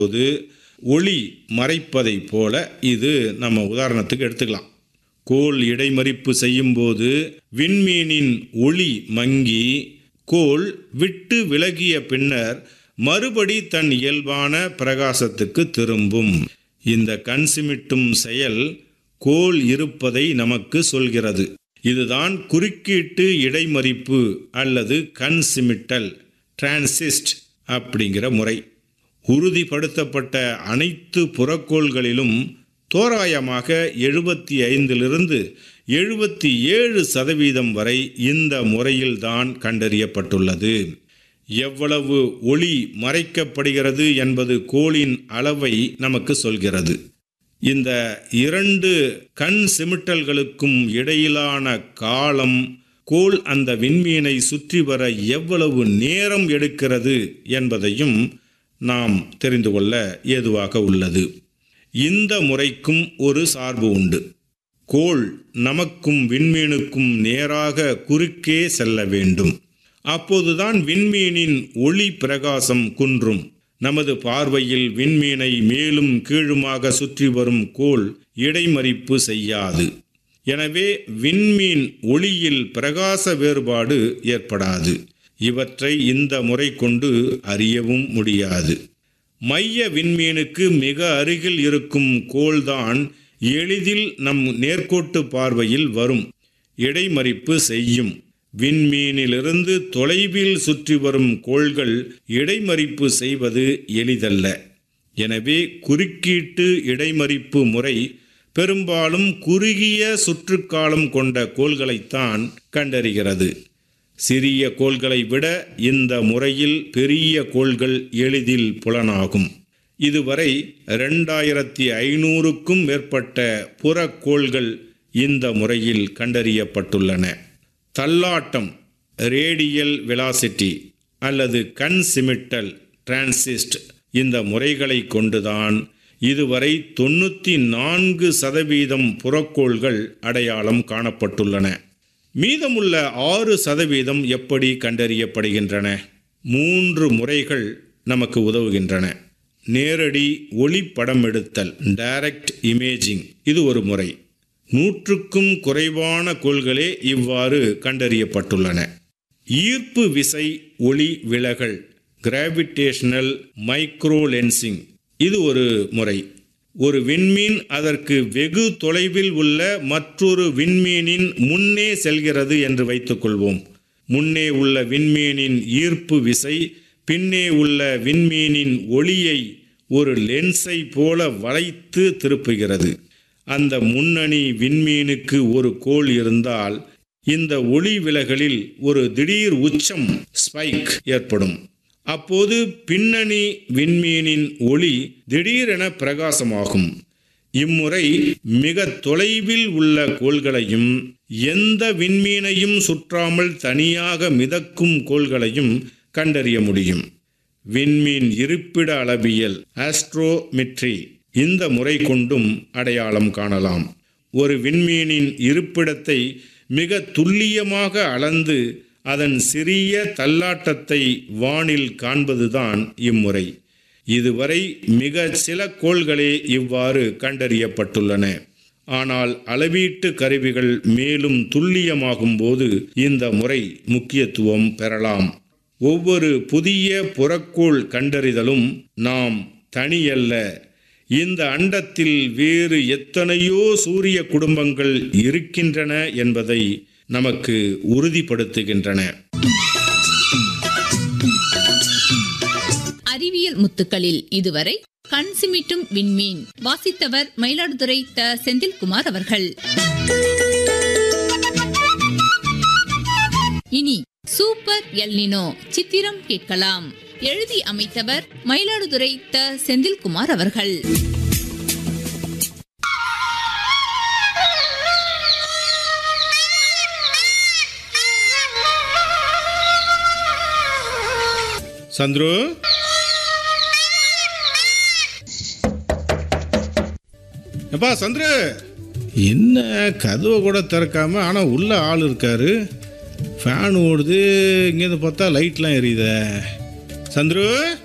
போது ஒளி மறைப்பதைப் போல இது நம்ம உதாரணத்துக்கு எடுத்துக்கலாம் கோள் இடைமறிப்பு செய்யும்போது விண்மீனின் ஒளி மங்கி கோள் விட்டு விலகிய பின்னர் மறுபடி தன் இயல்பான பிரகாசத்துக்கு திரும்பும் இந்த கண் சிமிட்டும் செயல் கோள் இருப்பதை நமக்கு சொல்கிறது இதுதான் குறுக்கீட்டு இடைமறிப்பு அல்லது கண் சிமிட்டல் டிரான்சிஸ்ட் அப்படிங்கிற முறை உறுதிப்படுத்தப்பட்ட அனைத்து புறக்கோள்களிலும் தோராயமாக எழுபத்தி ஐந்திலிருந்து எழுபத்தி ஏழு சதவீதம் வரை இந்த முறையில்தான் கண்டறியப்பட்டுள்ளது எவ்வளவு ஒளி மறைக்கப்படுகிறது என்பது கோளின் அளவை நமக்கு சொல்கிறது இந்த இரண்டு கண் சிமிட்டல்களுக்கும் இடையிலான காலம் கோள் அந்த விண்மீனை சுற்றி வர எவ்வளவு நேரம் எடுக்கிறது என்பதையும் நாம் தெரிந்து கொள்ள ஏதுவாக உள்ளது இந்த முறைக்கும் ஒரு சார்பு உண்டு கோள் நமக்கும் விண்மீனுக்கும் நேராக குறுக்கே செல்ல வேண்டும் அப்போதுதான் விண்மீனின் ஒளி பிரகாசம் குன்றும் நமது பார்வையில் விண்மீனை மேலும் கீழுமாக சுற்றி வரும் கோள் இடைமறிப்பு செய்யாது எனவே விண்மீன் ஒளியில் பிரகாச வேறுபாடு ஏற்படாது இவற்றை இந்த முறை கொண்டு அறியவும் முடியாது மைய விண்மீனுக்கு மிக அருகில் இருக்கும் கோள்தான் எளிதில் நம் நேர்கோட்டு பார்வையில் வரும் இடைமறிப்பு செய்யும் விண்மீனிலிருந்து தொலைவில் சுற்றி வரும் கோள்கள் இடைமறிப்பு செய்வது எளிதல்ல எனவே குறுக்கீட்டு இடைமறிப்பு முறை பெரும்பாலும் குறுகிய சுற்றுக்காலம் கொண்ட கோள்களைத்தான் கண்டறிகிறது சிறிய கோள்களை விட இந்த முறையில் பெரிய கோள்கள் எளிதில் புலனாகும் இதுவரை ரெண்டாயிரத்தி ஐநூறுக்கும் மேற்பட்ட புறக்கோள்கள் இந்த முறையில் கண்டறியப்பட்டுள்ளன தள்ளாட்டம் ரேடியல் வெலாசிட்டி அல்லது கண் சிமிட்டல் டிரான்சிஸ்ட் இந்த முறைகளை கொண்டுதான் இதுவரை தொண்ணூற்றி நான்கு சதவீதம் புறக்கோள்கள் அடையாளம் காணப்பட்டுள்ளன மீதமுள்ள ஆறு சதவீதம் எப்படி கண்டறியப்படுகின்றன மூன்று முறைகள் நமக்கு உதவுகின்றன நேரடி ஒளிப்படம் எடுத்தல் டைரக்ட் இமேஜிங் இது ஒரு முறை நூற்றுக்கும் குறைவான கோள்களே இவ்வாறு கண்டறியப்பட்டுள்ளன ஈர்ப்பு விசை ஒளி விலகல் கிராவிடேஷனல் மைக்ரோ லென்சிங் இது ஒரு முறை ஒரு விண்மீன் அதற்கு வெகு தொலைவில் உள்ள மற்றொரு விண்மீனின் முன்னே செல்கிறது என்று வைத்துக்கொள்வோம் முன்னே உள்ள விண்மீனின் ஈர்ப்பு விசை பின்னே உள்ள விண்மீனின் ஒளியை ஒரு லென்ஸை போல வளைத்து திருப்புகிறது அந்த முன்னணி விண்மீனுக்கு ஒரு கோள் இருந்தால் இந்த ஒளி விலகலில் ஒரு திடீர் உச்சம் ஸ்பைக் ஏற்படும் அப்போது பின்னணி விண்மீனின் ஒளி திடீரென பிரகாசமாகும் இம்முறை மிக தொலைவில் உள்ள கோள்களையும் எந்த விண்மீனையும் சுற்றாமல் தனியாக மிதக்கும் கோள்களையும் கண்டறிய முடியும் விண்மீன் இருப்பிட அளவியல் ஆஸ்ட்ரோமெட்ரி இந்த முறை கொண்டும் அடையாளம் காணலாம் ஒரு விண்மீனின் இருப்பிடத்தை மிக துல்லியமாக அளந்து அதன் சிறிய தள்ளாட்டத்தை வானில் காண்பதுதான் இம்முறை இதுவரை மிக சில கோள்களே இவ்வாறு கண்டறியப்பட்டுள்ளன ஆனால் அளவீட்டு கருவிகள் மேலும் துல்லியமாகும் போது இந்த முறை முக்கியத்துவம் பெறலாம் ஒவ்வொரு புதிய புறக்கோள் கண்டறிதலும் நாம் தனியல்ல இந்த அண்டத்தில் வேறு எத்தனையோ சூரிய குடும்பங்கள் இருக்கின்றன என்பதை நமக்கு உறுதிப்படுத்துகின்றன அறிவியல் முத்துக்களில் இதுவரை கண் சிமிட்டும் விண்மீன் வாசித்தவர் மயிலாடுதுறை த செந்தில்குமார் அவர்கள் இனி சூப்பர் எல்னினோ சித்திரம் கேட்கலாம் எழுதி அமைத்தவர் மயிலாடுதுறை த செந்தில்குமார் அவர்கள் சந்துரு எப்பா சந்துரு என்ன கதவை கூட திறக்காம ஆனால் உள்ள ஆள் இருக்காரு ஃபேன் ஓடுது இங்கேருந்து பார்த்தா லைட்லாம் எரியுதே சந்துரு